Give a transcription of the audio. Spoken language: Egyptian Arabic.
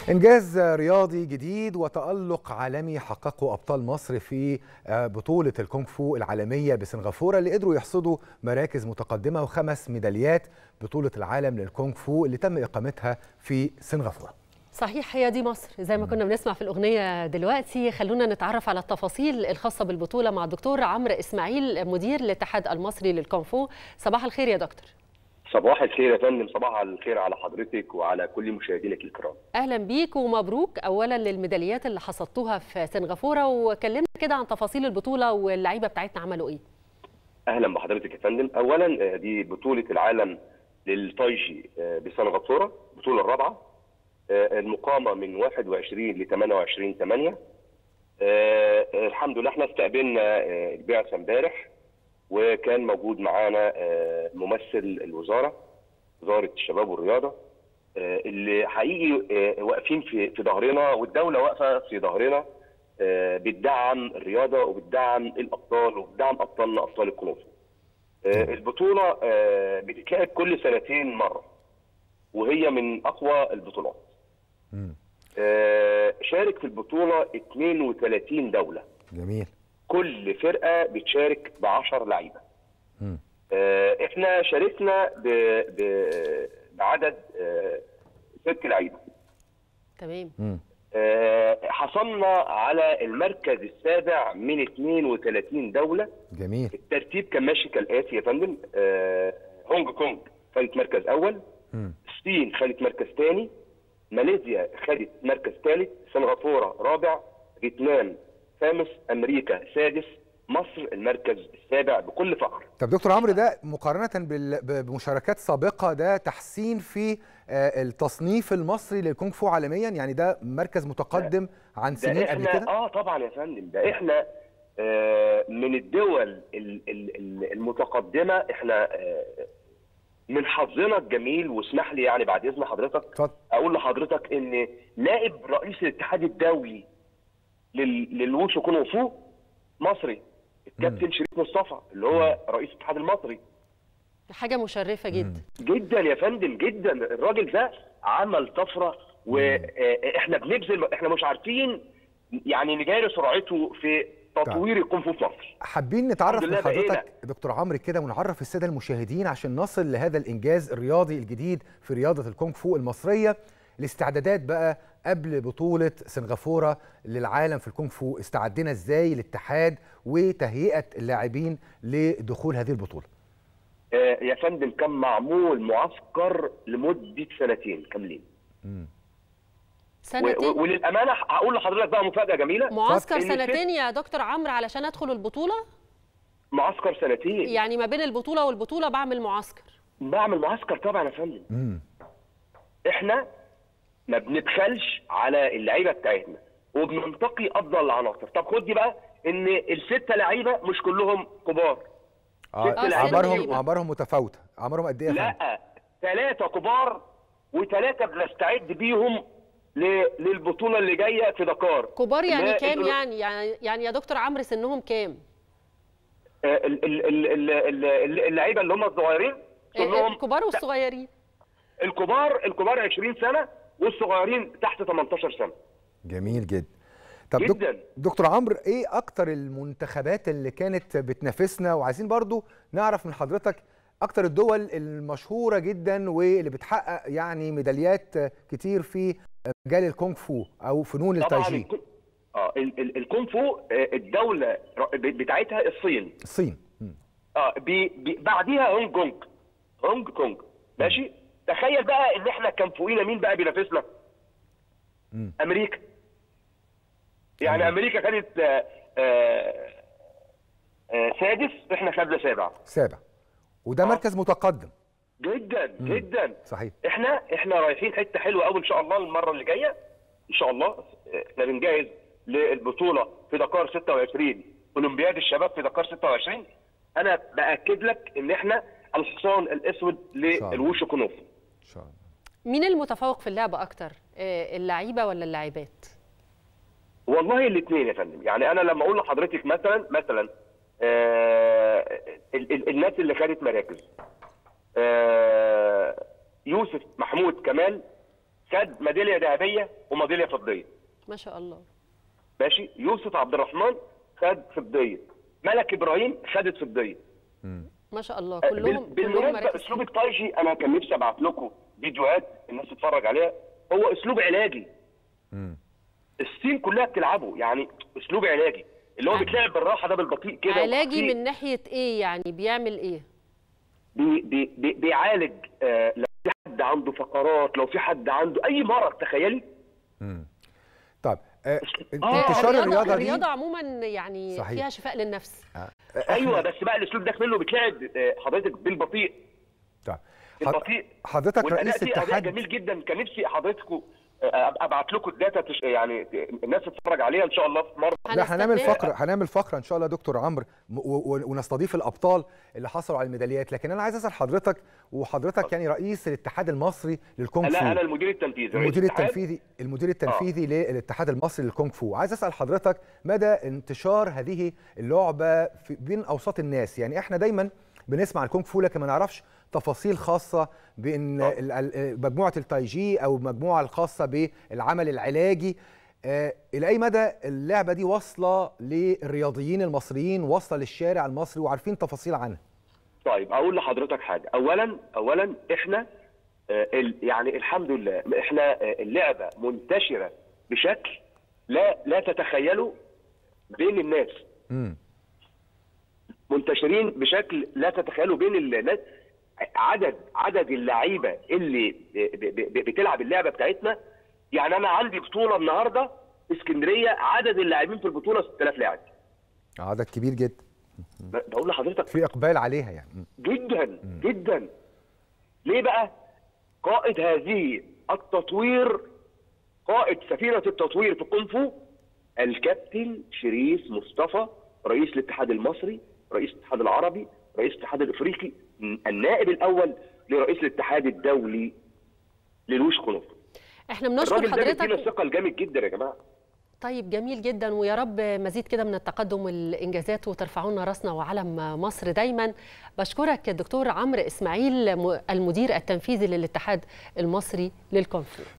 إنجاز رياضي جديد وتألق عالمي حققه أبطال مصر في بطولة الكونغ فو العالمية بسنغافورة اللي قدروا يحصدوا مراكز متقدمة وخمس ميداليات بطولة العالم للكونغ فو اللي تم إقامتها في سنغافورة صحيح هي دي مصر زي ما كنا بنسمع في الأغنية دلوقتي خلونا نتعرف على التفاصيل الخاصة بالبطولة مع الدكتور عمرو إسماعيل مدير الاتحاد المصري للكونغ فو صباح الخير يا دكتور صباح الخير يا فندم صباح الخير على حضرتك وعلى كل مشاهدينك الكرام اهلا بيك ومبروك اولا للميداليات اللي حصدتوها في سنغافوره وكلمنا كده عن تفاصيل البطوله واللعيبه بتاعتنا عملوا ايه اهلا بحضرتك يا فندم اولا دي بطوله العالم للتايجي بسنغافوره البطوله الرابعه المقامه من 21 ل 28 8 الحمد لله احنا استقبلنا البعثه امبارح وكان موجود معانا ممثل الوزاره وزاره الشباب والرياضه اللي حقيقي واقفين في في ظهرنا والدوله واقفه في ظهرنا بتدعم الرياضه وبتدعم الابطال وبتدعم ابطالنا ابطال الكونغ البطوله بتتلعب كل سنتين مره وهي من اقوى البطولات شارك في البطوله 32 دوله جميل كل فرقه بتشارك ب 10 لعيبه. آه احنا شاركنا ب... ب... بعدد آه ست لعيبه. تمام. آه حصلنا على المركز السابع من 32 دوله. جميل. الترتيب كان ماشي كالاتي يا فندم آه هونج كونج خدت مركز اول. مم. الصين خدت مركز ثاني. ماليزيا خدت مركز ثالث. سنغافوره رابع. فيتنام خامس امريكا سادس مصر المركز السابع بكل فخر طب دكتور عمرو ده مقارنه بمشاركات سابقه ده تحسين في التصنيف المصري للكونغ فو عالميا يعني ده مركز متقدم عن سنين قبل كده اه طبعا يا فندم ده احنا آه من الدول المتقدمه احنا آه من حظنا الجميل واسمح لي يعني بعد اذن حضرتك فضل. اقول لحضرتك ان نائب رئيس الاتحاد الدولي للوشو كونغ فو مصري الكابتن شريف مصطفى اللي هو رئيس الاتحاد المصري حاجه مشرفه جدا جدا يا فندم جدا الراجل ده عمل طفره واحنا بنبذل احنا مش عارفين يعني نجاري سرعته في تطوير الكونغ فو في مصر حابين نتعرف من حضرتك دكتور عمرو كده ونعرف الساده المشاهدين عشان نصل لهذا الانجاز الرياضي الجديد في رياضه الكونغ فو المصريه الاستعدادات بقى قبل بطولة سنغافورة للعالم في الكونغ فو استعدنا ازاي الاتحاد وتهيئة اللاعبين لدخول هذه البطولة آه يا فندم كان معمول معسكر لمدة سنتين كاملين سنتين وللأمانة هقول لحضرتك بقى مفاجأة جميلة معسكر سنتين يا دكتور عمرو علشان أدخل البطولة معسكر سنتين يعني ما بين البطولة والبطولة بعمل معسكر بعمل معسكر طبعا يا فندم مم. احنا ما بنبخلش على اللعيبه بتاعتنا وبننتقي افضل العناصر طب خد دي بقى ان السته لعيبه مش كلهم كبار آه اعمارهم اعمارهم متفاوته اعمارهم قد ايه لا ثلاثه كبار وثلاثه بنستعد بيهم للبطوله اللي جايه في دكار كبار يعني كام يعني يعني يعني يا دكتور عمرو سنهم كام اللعيبه اللي هم الصغيرين سنهم الكبار والصغيرين الكبار الكبار 20 سنه والصغيرين تحت 18 سنه جميل جدا طب جدا دكتور عمرو ايه اكتر المنتخبات اللي كانت بتنافسنا وعايزين برضو نعرف من حضرتك اكتر الدول المشهوره جدا واللي بتحقق يعني ميداليات كتير في مجال الكونغ فو او فنون التايجي اه الكونغ فو الدوله بتاعتها الصين الصين اه بي بي بعديها هونج كونج هونج كونج ماشي تخيل بقى ان احنا كان فوقينا مين بقى بينافسنا؟ امريكا يعني امريكا كانت آآ آآ سادس احنا خدنا سابع سابع وده مركز متقدم جدا مم. جدا صحيح احنا احنا رايحين حته حلوه قوي ان شاء الله المره اللي جايه ان شاء الله احنا بنجهز للبطوله في دكار 26 اولمبياد الشباب في دكار 26 انا باكد لك ان احنا الحصان الاسود للوشو كونوف ان شاء الله مين المتفوق في اللعبه اكتر اللعيبه ولا اللاعبات والله الاثنين يا فندم يعني انا لما اقول لحضرتك مثلا مثلا آه ال ال الناس اللي خدت مراكز آه يوسف محمود كمال خد ميداليه ذهبيه وميداليه فضيه ما شاء الله ماشي يوسف عبد الرحمن خد فضيه ملك ابراهيم خدت فضيه ما شاء الله بال- كلهم كلهم بالمناسبه مراكز اسلوب الطايجي انا كان نفسي ابعت لكم فيديوهات الناس تتفرج عليها هو اسلوب علاجي الصين كلها بتلعبه يعني اسلوب علاجي اللي هو بيتلعب بالراحه ده بالبطيء كده علاجي وبطيء. من ناحيه ايه يعني بيعمل ايه بي بي بي بيعالج آه لو في حد عنده فقرات لو في حد عنده اي مرض تخيلي طيب آه، آه، انتشار الرياضه دي الرياضه عموما يعني صحيح. فيها شفاء للنفس ايوه بس بقى الاسلوب ده منه بيتلعب آه، حضرتك بالبطيء طيب حض- البطيء حضرتك والأداء رئيس دي أداء اتحاد جميل جدا كان نفسي حضرتكم آه، ابعت لكم الداتا تش... يعني الناس تتفرج عليها ان شاء الله في مره لا هنعمل هنستناه. فقره هنعمل فقره ان شاء الله يا دكتور عمرو م- و- و- ونستضيف الابطال اللي حصلوا على الميداليات لكن انا عايز اسال حضرتك وحضرتك يعني رئيس الاتحاد المصري للكونغ فو لا انا المدير التنفيذي رئيس المدير الاتحاد. التنفيذي المدير التنفيذي للاتحاد المصري للكونغ فو عايز اسال حضرتك مدى انتشار هذه اللعبه في بين اوساط الناس يعني احنا دايما بنسمع الكونغ فو لكن ما نعرفش تفاصيل خاصه بان ال- ال- مجموعه التايجي او المجموعه الخاصه بالعمل العلاجي آه، الى اي مدى اللعبه دي واصله للرياضيين المصريين واصله للشارع المصري وعارفين تفاصيل عنها طيب اقول لحضرتك حاجه اولا اولا احنا آه، ال- يعني الحمد لله احنا آه، اللعبه منتشره بشكل لا لا تتخيله بين الناس امم منتشرين بشكل لا تتخيلوا بين الناس عدد عدد اللعيبه اللي ب- ب- ب- بتلعب اللعبه بتاعتنا يعني انا عندي بطوله النهارده في اسكندريه عدد اللاعبين في البطوله 6000 لاعب عدد كبير جدا ب- بقول لحضرتك في اقبال عليها يعني مم. جدا جدا ليه بقى قائد هذه التطوير قائد سفينه التطوير في كونغ فو الكابتن شريف مصطفى رئيس الاتحاد المصري رئيس الاتحاد العربي رئيس الاتحاد الافريقي النائب الاول لرئيس الاتحاد الدولي للوش كونغ فو احنا بنشكر الراجل ده بيدينا حضرتك ثقه جامد جدا يا جماعه طيب جميل جدا ويا رب مزيد كده من التقدم والانجازات وترفعونا راسنا وعلم مصر دايما بشكرك الدكتور عمرو اسماعيل م- المدير التنفيذي للاتحاد المصري للكونغ فو